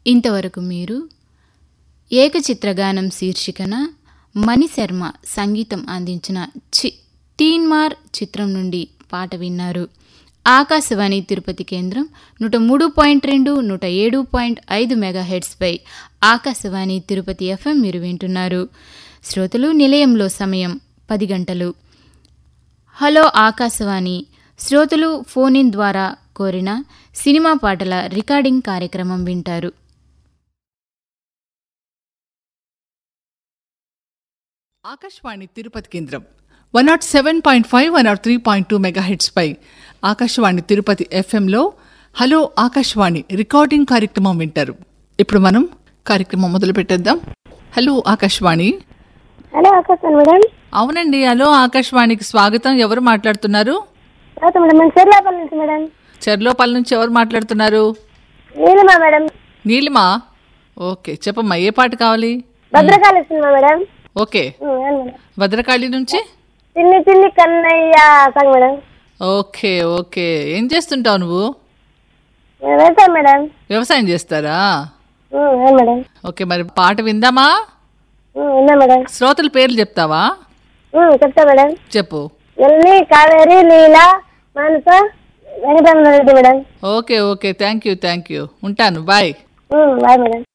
ఇంతవరకు మీరు ఏకచిత్రగానం శీర్షికన మణిశర్మ సంగీతం అందించిన చి తీన్మార్ చిత్రం నుండి పాట విన్నారు ఆకాశవాణి తిరుపతి కేంద్రం నూట మూడు పాయింట్ రెండు నూట ఏడు పాయింట్ ఐదు మెగాహెడ్స్పై ఆకాశవాణి తిరుపతి ఎఫ్ఎం మీరు వింటున్నారు శ్రోతలు నిలయంలో సమయం పది గంటలు హలో ఆకాశవాణి శ్రోతలు ఫోన్ ఇన్ ద్వారా కోరిన సినిమా పాటల రికార్డింగ్ కార్యక్రమం వింటారు ఆకాశవాణి తిరుపతి కేంద్రం one nought seven point five one nought three point two megahertz పై ఆకాశవాణి తిరుపతి ఎఫ్ఎంలో హలో ఆకాశవాణి రికార్డింగ్ కార్యక్రమం వింటారు ఇప్పుడు మనం కార్యక్రమం మొదలు పెట్టేద్దాం హలో ఆకాశవాణి హలో ఆకాశం మేడం అవునండి హలో ఆకాశవాణికి స్వాగతం ఎవరు మాట్లాడుతున్నారు తర్వాత మేడం నేను చెర్లాపల్లి నుంచి మేడం చెర్లోపల్లి నుంచి ఎవరు మాట్లాడుతున్నారు నీలిమా మేడం నీలిమా ఓకే చెప్పమ్మా ఏ పాట కావాలి Bhadrakali cinema madam okay um, అవును మేడం భద్రకాళి నుంచి చిన్ని చిన్ని Kannayya song madam okay okay ఏం చేస్తుంటావు నువ్వు నేను వెళ్తాను మేడం వ్యవసాయం చేస్తారా ఉమ్, అవును మేడం ఓకే మరి పాట విందామా ఉమ్, విన్నా మేడం శ్రోతల పేర్లు చెప్తావా ఉమ్, చెప్తా మేడం చెప్పు ఎల్లి Kaveri Leela Manasa Venkataramana Reddy madam okay okay thank you thank you ఉంటాను బాయ్ ఉమ్, బాయ్ మేడం